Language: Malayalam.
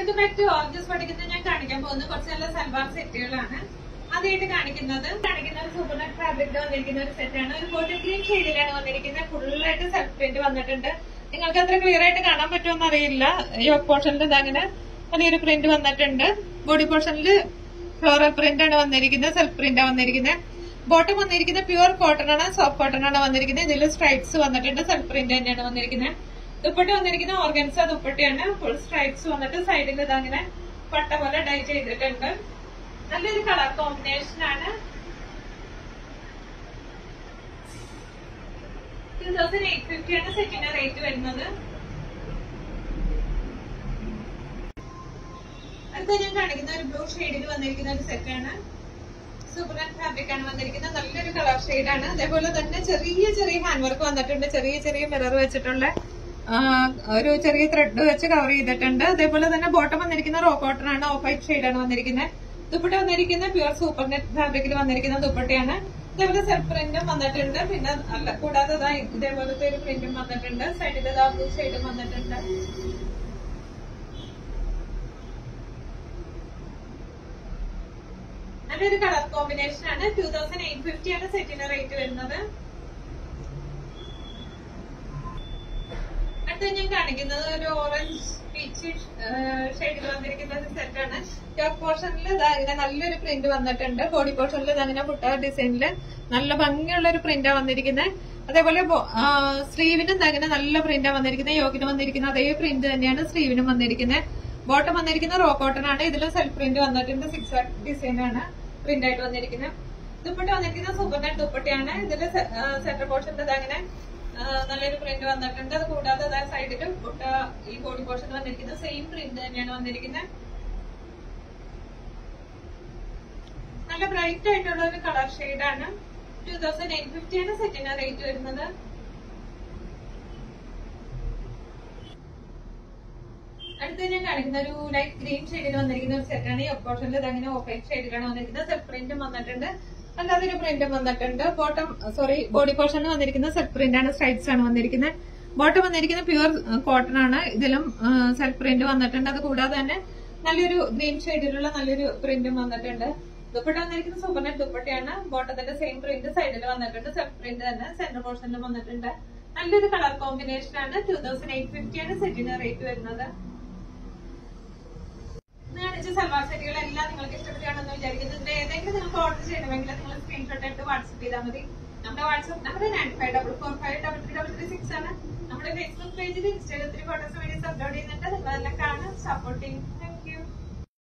വെൽക്കം ബാക്ക് ടു ഓർജസ് പഠിക്കുന്നത് ഞാൻ കാണിക്കാൻ പോകുന്നത് കുറച്ച് നല്ല സൽവാർ സെറ്റുകളാണ് ആദ്യമായിട്ട് കാണിക്കുന്നത് കാണിക്കുന്ന ഒരു സൂപ്പർ നെറ്റ് ഫാബ്രിക് വന്നിരിക്കുന്ന ഒരു സെറ്റാണ് ഒരു ബോട്ടിൽ ഗ്രീൻ ഷെയ്ഡിലാണ് വന്നിരിക്കുന്നത് ഫുള്ളായിട്ട് സെൽഫ് പ്രിന്റ് വന്നിട്ടുണ്ട് നിങ്ങൾക്ക് അത്ര ക്ലിയർ ആയിട്ട് കാണാൻ പറ്റുമെന്ന് അറിയില്ല യോക്ക് പോർഷനിൽ ഇത് അങ്ങനെ വലിയൊരു പ്രിന്റ് വന്നിട്ടുണ്ട് ബോഡി പോർഷനിൽ ഫ്ലോറൽ പ്രിന്റ് ആണ് വന്നിരിക്കുന്നത് സെൽഫ് പ്രിന്റ് വന്നിരിക്കുന്നത് ബോട്ടം വന്നിരിക്കുന്നത് പ്യുവർ കോട്ടൺ ആണ് സോഫ്റ്റ് കോട്ടൺ ആണ് വന്നിരിക്കുന്നത് ഇതിൽ സ്ട്രൈപ്സ് വന്നിട്ടുണ്ട് സെൽഫ് പ്രിന്റ് തന്നെയാണ് വന്നിരിക്കുന്നത് ദുപ്പട്ട വന്നിരിക്കുന്ന ഓർഗൻസ ദുപ്പട്ടയാണ് ഫുൾ സ്ട്രൈപ്സ് വന്നിട്ട് സൈഡിൽ ഇത് അങ്ങനെ പട്ട പോലെ ഡൈ ചെയ്തിട്ടുണ്ട് നല്ലൊരു കളർ കോമ്പിനേഷൻ ആണ് ടൂ തൗസൻഡ് എയ്റ്റ് ഫിഫ്റ്റി ആണ് സെറ്റിന്റെ റേറ്റ് വരുന്നത് അടുത്ത ഞാൻ കാണിക്കുന്ന ഒരു ബ്ലൂ ഷെയ്ഡിൽ വന്നിരിക്കുന്ന ഒരു സെറ്റാണ് സൂപ്പർ ഫാബ്രിക് ആണ് വന്നിരിക്കുന്നത് നല്ലൊരു കളർ ഷെയ്ഡാണ് അതേപോലെ തന്നെ ചെറിയ ചെറിയ ഹാൻഡ് വർക്ക് വന്നിട്ടുണ്ട് ചെറിയ ചെറിയ മിറർ വെച്ചിട്ടുള്ള ആ, ഒരു ചെറിയ ത്രെഡ് വെച്ച് കവർ ചെയ്തിട്ടുണ്ട് അതേപോലെ തന്നെ ബോട്ടം വന്നിരിക്കുന്ന റോ കോട്ടൺ ആണ് ഓഫ് വൈറ്റ് ഷെയ്ഡാണ് വന്നിരിക്കുന്നത് ദുപ്പട്ട വന്നിരിക്കുന്ന പ്യുവർ സൂപ്പർ നെറ്റ് ഫാബ്രിക്കിൽ വന്നിരിക്കുന്ന ദുപ്പട്ടയാണ് ഇതേപോലെ സെൽഫ് പ്രിന്റും വന്നിട്ടുണ്ട് പിന്നെ അല്ല കൂടാതെ ദാ ഇതേപോലത്തെ ഒരു പ്രിന്റും വന്നിട്ടുണ്ട് സൈഡിൽ ബ്ലൂ ഷെയ്ഡും വന്നിട്ടുണ്ട് നല്ലൊരു കളർ കോമ്പിനേഷൻ ആണ് ടൂ തൗസൻഡ് എയ്റ്റ് ഫിഫ്റ്റി ആണ് സെറ്റിന്റെ റേറ്റ് വരുന്നത് അടുത്ത ഞാൻ കാണിക്കുന്നത് ഒരു ഓറഞ്ച് പീച്ച് ഷെയ്ഡിൽ വന്നിരിക്കുന്ന ഒരു സെറ്റാണ് ടോപ്പ് പോർഷനിൽ ഇങ്ങനെ നല്ലൊരു പ്രിന്റ് വന്നിട്ടുണ്ട് ബോഡി പോർഷനിൽ അങ്ങനെ പുട്ട ഡിസൈനിൽ നല്ല ഭംഗിയുള്ള ഒരു പ്രിന്റാ വന്നിരിക്കുന്നത് അതേപോലെ സ്ലീവിനും അങ്ങനെ നല്ല പ്രിന്റാ വന്നിരിക്കുന്നത് യോഗിന് വന്നിരിക്കുന്ന അതേ പ്രിന്റ് തന്നെയാണ് സ്ലീവിനും വന്നിരിക്കുന്നത് ബോട്ടം വന്നിരിക്കുന്ന റോ കോട്ടൺ ആണ് ഇതിലും സെൽഫ് പ്രിന്റ് വന്നിട്ടുണ്ട് സിക്സ് ഡിസൈൻ ആണ് പ്രിന്റ് ആയിട്ട് വന്നിരിക്കുന്നത് ദുപ്പട്ട വന്നിരിക്കുന്ന സൂപ്പർ നെറ്റ് ദുപ്പട്ടയാണ് ഇതില് സെന്റർ പോർഷനിൽ അങ്ങനെ ആ, നല്ലൊരു പ്രിന്റ് വന്നിട്ടുണ്ട് അത് കൂടാതെ അതാ സൈഡിലും ബുട്ട ഈ ബോഡി പോർഷൻ വന്നിരിക്കുന്നത് സെയിം പ്രിന്റ് തന്നെയാണ് വന്നിരിക്കുന്നത് നല്ല ബ്രൈറ്റ് ആയിട്ടുള്ള ഒരു കളർ ഷെയ്ഡാണ് ടൂ തൗസൻഡ് എയ്റ്റ് ഫിഫ്റ്റി ആണ് സെറ്റിന് റേറ്റ് വരുന്നത് അടുത്ത ഞാൻ കാണിക്കുന്ന ഒരു ലൈറ്റ് ഗ്രീൻ ഷെയ്ഡിൽ വന്നിരിക്കുന്ന ഒരു സെറ്റാണ് ഈ ഒപ്പോഷനിൽ ഇതങ്ങനെ ഓപ്പൺ ഷെയ്ഡിലാണ് വന്നിരിക്കുന്നത് സെൽഫ് പ്രിന്റും വന്നിട്ടുണ്ട് അല്ലാതെ ഒരു പ്രിന്റും വന്നിട്ടുണ്ട് ബോട്ടം സോറി ബോഡി പോർഷനിൽ വന്നിരിക്കുന്ന സെൽഫ് പ്രിന്റ് ആണ് സ്ട്രൈപ്സ് ആണ് വന്നിരിക്കുന്നത് ബോട്ടം വന്നിരിക്കുന്ന പ്യുവർ കോട്ടൺ ആണ് ഇതിലും സെൽഫ് പ്രിന്റ് വന്നിട്ടുണ്ട് അത് കൂടാതെ തന്നെ നല്ലൊരു ഗ്രീൻ ഷെയ്ഡിലുള്ള നല്ലൊരു പ്രിന്റും വന്നിട്ടുണ്ട് ദുപ്പട്ട വന്നിരിക്കുന്ന സൂപ്പർ നെറ്റ് ദുപ്പട്ടയാണ് ബോട്ടത്തിന്റെ സെയിം പ്രിന്റ് സൈഡിൽ വന്നിട്ടുണ്ട് സെൽഫ് പ്രിന്റ് തന്നെ സെന്റർ പോർഷനിലും വന്നിട്ടുണ്ട് നല്ലൊരു കളർ കോമ്പിനേഷൻ ആണ് ടൂ തൗസൻഡ് എയ്റ്റ് ഫിഫ്റ്റി ആണ് സെറ്റിന് റേറ്റ് വരുന്നത് ഇന്ന് കാണിച്ച സൽവാർ സെറ്റുകളെല്ലാം നിങ്ങൾക്ക് ഇഷ്ടപ്പെട്ടാണെന്ന് വിചാരിക്കുന്നുണ്ട് ഏതെങ്കിലും നിങ്ങൾക്ക് ഓർഡർ ചെയ്യണമെങ്കിൽ നിങ്ങൾ സ്ക്രീൻഷോട്ട് എടുത്ത് വാട്സ്ആപ്പ് ചെയ്താൽ മതി നമ്മുടെ WhatsApp number nine five double four five double three double three six ആണ് നമ്മുടെ ഫേസ്ബുക്ക് പേജിൽ ഇൻസ്റ്റയിൽ ഒത്തിരി ഫോട്ടോസ് വീഡിയോസ് അപ്ലോഡ് ചെയ്യുന്നുണ്ട് നിങ്ങളെല്ലാം കാണാൻ സപ്പോർട്ട് ചെയ്യും